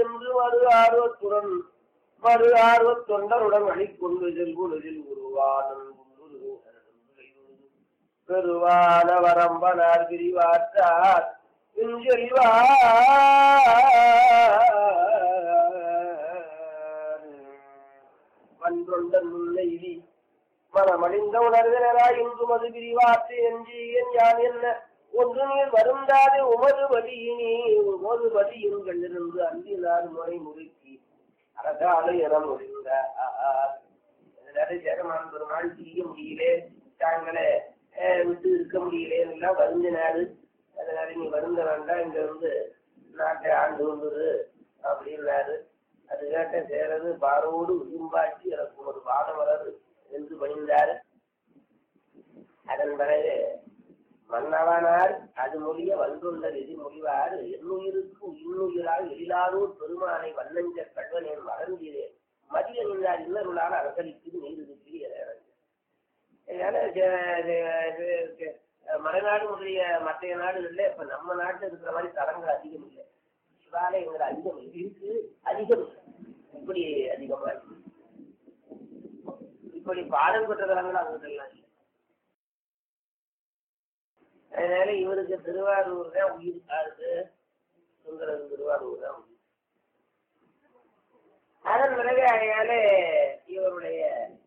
என்று மறு ஆர்வத்துடன் மறு ஆர்வத் தொண்டருடன் அணிக்கொண்டு செல்குலதில் உருவானன் பெருவான வரம்பனார் பிரிவாற்றார் செல்வா வன்றொண்டன் முல்லைவி மனமடிந்த உணர்வினராய் இன்று மது பிரிவாற்று என்று என் யான் என்ன ஒன்று நீர் வருந்தாது உமது வழியினி உமது வழியின் கண்டிருந்து அந்தினார் முறை முறுக்கி அரசாலை என முடிந்த ஜெகமான் பெருமாள் செய்ய முடியலே தாங்களே அஹ், விட்டு இருக்க முடியலே எல்லாம் வருந்தினாரு அதனால நீ வருந்த வேண்டாம் இங்க வந்து நாட்டை ஆண்டு கொண்டுரு அப்படின்னாரு அது கேட்ட சேரது பாரோடு விரும்பாட்சி எனக்கு ஒரு பாடம் வராது என்று பணிந்தார் அதன் பிறகு மன்னவனார் அது மொழிய வந்துள்ள விதி மொழிவார் என்னுயிருக்கு இன்னுயிரால் எழிலாரூர் பெருமானை வண்ணஞ்ச கல்வனேன் வளர்ந்தீரேன் மதிய நின்றார் இன்னருளால் அரசளிக்கு நீர் இருக்கிற மலைநாடு முதலிய மற்ற நாடுகள்ல இப்ப நம்ம நாட்டுல இருக்கிற மாதிரி தரங்கள் அதிகம் இல்லை சிவாலயங்கள் அதிகம் இருக்கு அதிகம் இல்லை. இப்படி அதிகமா இருக்கு இப்படி பாடம் பெற்ற தலங்கள் அங்கெல்லாம் இல்லை அதனால இவருக்கு திருவாரூர் தான் உயிர் காது சுந்தரன் திருவாரூர் தான் உயிர் அதன் பிறகு அதனால இவருடைய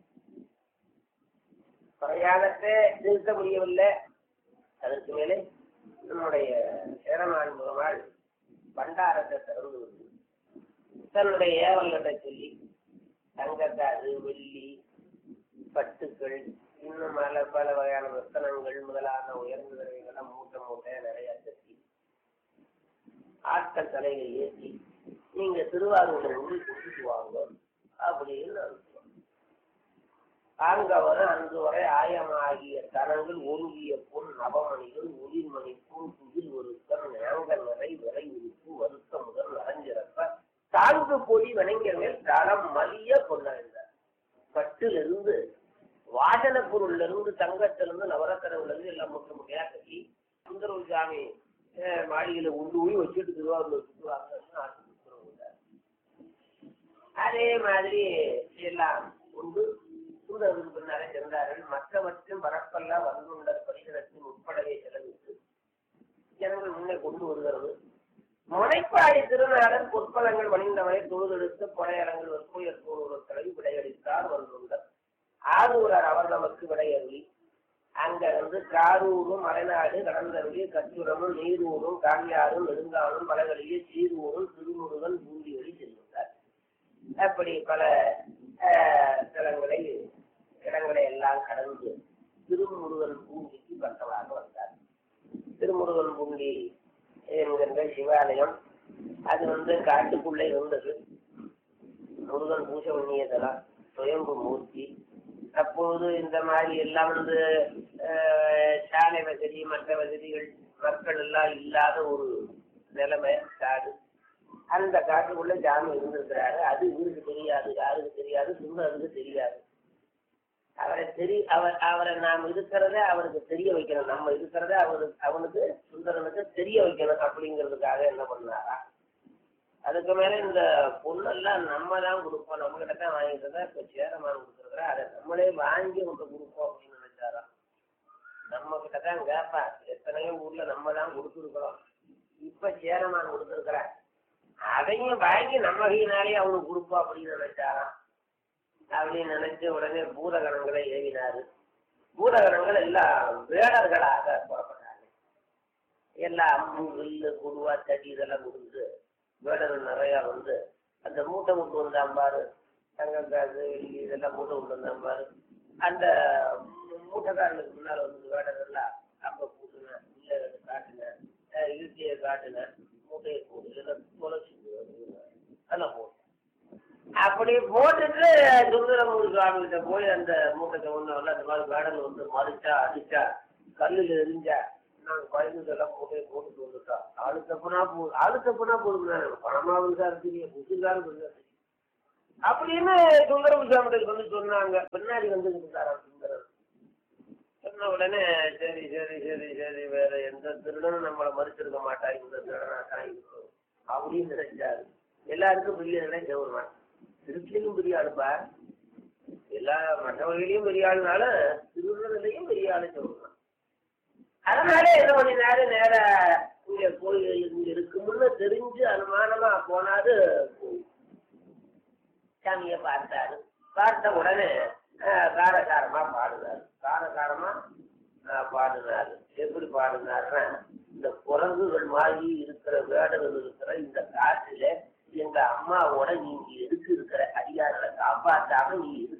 பிரயாணத்தை நிறுத்த முடியவில்லை அதற்கு மேலே நம்முடைய சேரமான் முகமாள் பண்டாரத்தை திறந்து விட்டு தன்னுடைய ஏவல்களை சொல்லி தங்கத்தாது வெள்ளி பட்டுக்கள் இன்னும் பல பல வகையான ரத்தனங்கள் முதலான உயர்ந்த விலைகளை மூட்டை மூட்டை நிறைய கட்டி ஆட்கள் தலையை ஏற்றி நீங்க திருவாரூர்ல இருந்து கூட்டிட்டு வாங்க அப்படின்னு அனுப்புவோம் ஆங்கவர அன்று வரை ஆயமாகிய தனங்கள் ஒருங்கிய பொன் நவமணிகள் ஒளிர்மணி பூ துகில் ஒருத்தன் நேங்க நிறை விரை உறுப்பு வருத்த முதல் நரஞ்சிறப்ப தாங்கு பொடி வணங்கிய மேல் தரம் மலிய கொண்டாடினார் பட்டிலிருந்து வாசன பொருள்ல இருந்து தங்கத்திலிருந்து நவரத்தனங்கள்ல இருந்து எல்லாம் முற்ற முட்டையா கட்டி சுந்தரவு சாமி அஹ், மாளிகையில உண்டு போய் வச்சுட்டு திருவாரூர்ல சுற்றுவாங்கன்னு ஆசைப்படுறவங்க அதே மாதிரி எல்லாம் உண்டு சூழலுக்கு பின்னாலே இருந்தார்கள் மற்றவற்றும் வரப்பெல்லாம் வந்துள்ள பரிசனத்தின் உட்படவே செலவிட்டு ஜனங்கள் முன்னே கொண்டு வருகிறது முனைப்பாடி திருநாடன் பொற்பலங்கள் வணிந்தவனை தொழுதெடுத்து கொடையரங்கள் வெற்புயர் கூறுவர்களை விடையளித்தார் வந்துள்ளார் ஆரூரர் அவர் நமக்கு விடையருளி அங்க வந்து காரூரும் மலைநாடு கடந்தருளி கச்சுரமும் நீரூரும் காங்கியாரும் நெடுங்காலும் மலைகளிலே சீரூரும் திருமுருகன் பூண்டியொலி செல்கின்றார் அப்படி பல அஹ், தலங்களை இடங்களை எல்லாம் கடந்து திருமுருகன் பூண்டிக்கு பக்கமாக வந்தார் திருமுருகன் பூண்டி என்கின்ற சிவாலயம் அது வந்து காட்டுக்குள்ளே இருந்தது முருகன் பூஜை பண்ணியதெல்லாம் சுயம்பு மூர்த்தி அப்போது இந்த மாதிரி எல்லாம் வந்து அஹ், சாலை வசதி மற்ற வசதிகள் மக்கள் எல்லாம் இல்லாத ஒரு நிலைமை காடு அந்த காட்டுக்குள்ள ஜாமி இருந்திருக்கிறாரு அது இவருக்கு தெரியாது யாருக்கு தெரியாது சுந்தருக்கு தெரியாது அவரை தெரி அவர் அவரை நாம் இருக்கிறத அவருக்கு தெரிய வைக்கணும் நம்ம இருக்கிறத அவருக்கு அவனுக்கு சுந்தரனுக்கு தெரிய வைக்கணும் அப்படிங்கிறதுக்காக என்ன பண்ணாரா அதுக்கு மேல இந்த பொண்ணெல்லாம் நம்ம தான் கொடுப்போம் நம்ம கிட்ட தான் வாங்கிட்டு தான் இப்ப சேரமான கொடுத்துருக்குறா அதை நம்மளே வாங்கி உங்க கொடுப்போம் அப்படின்னு நினைச்சாராம் நம்ம கிட்ட தான் கேட்பா எத்தனையோ ஊர்ல நம்ம தான் கொடுத்துருக்குறோம் இப்ப சேரமான் கொடுத்துருக்குற அதையும் வாங்கி நம்ம கையினாலே அவனுக்கு கொடுப்போம் அப்படின்னு நினைச்சாராம் அப்படின்னு நினைச்சு உடனே பூதகணங்களை ஏவினாரு பூதகணங்கள் எல்லாம் வேடர்களாக புறப்பட்டாங்க எல்லாம் அம்பு வில்லு குருவா தடி இதெல்லாம் கொடுத்து வேடர்கள் நிறையா வந்து அந்த மூட்டை விட்டு வந்தான் பாரு தங்கம் காசு வெள்ளி இதெல்லாம் மூட்டை விட்டு வந்தான் பாரு அந்த மூட்டைக்காரனுக்கு முன்னால் வந்து வேடர்கள்லாம் அப்ப கூட்டுனேன் இல்லை காட்டினேன் இழுத்தியை காட்டினேன் மூட்டையை போடு இதெல்லாம் தொலைச்சு அதெல்லாம் போட்டேன் அப்படி போட்டுட்டு சுந்தரமூர் சுவாமி கிட்ட போய் அந்த மூட்டை ஒண்ணு வரல அந்த மாதிரி வேடல் வந்து மறிச்சா அடிச்சா கல்லுல எரிஞ்சா நாங்க குழந்தைங்கெல்லாம் மூட்டையை போட்டுட்டு வந்துட்டோம் ஆளு தப்புனா போ ஆளு தப்புனா போதுங்க பணமாவும் சார் தெரியும் புதுசாரும் தெரியும் அப்படின்னு சுந்தரம் சுவாமிகள் வந்து சொன்னாங்க பின்னாடி வந்து இருந்தாராம் சுந்தரம் சொன்ன உடனே சரி சரி சரி சரி வேற எந்த திருடனும் நம்மளை மறுத்திருக்க மாட்டா இந்த திருடனா தான் இருக்கும் அப்படின்னு நினைச்சாரு எல்லாம் எல்லாருக்கும் பெரிய இடம் சிவருமான் திருச்சியிலும் பெரிய ஆளுப்பா எல்லா மற்ற வகையிலையும் பெரிய ஆளுனால திருவிழலையும் பெரிய ஆளு சிவருமான் அதனால என்ன பண்ணினாரு நேர இங்க கோயில் இங்க இருக்கும்னு தெரிஞ்சு அனுமானமா போனாரு சாமியை பார்த்தாரு பார்த்த உடனே அஹ், காரசாரமா பாடுனாரு காரசாரமா அஹ், பாடுனாரு எப்படி பாடுனாருன்னா இந்த குரங்குகள் மாதிரி இருக்கிற வேடர்கள் இருக்கிற இந்த காட்டுல எங்க அம்மாவோட நீங்க எதுக்கு இருக்கிற அதிகாரத்தை காப்பாற்றாம நீ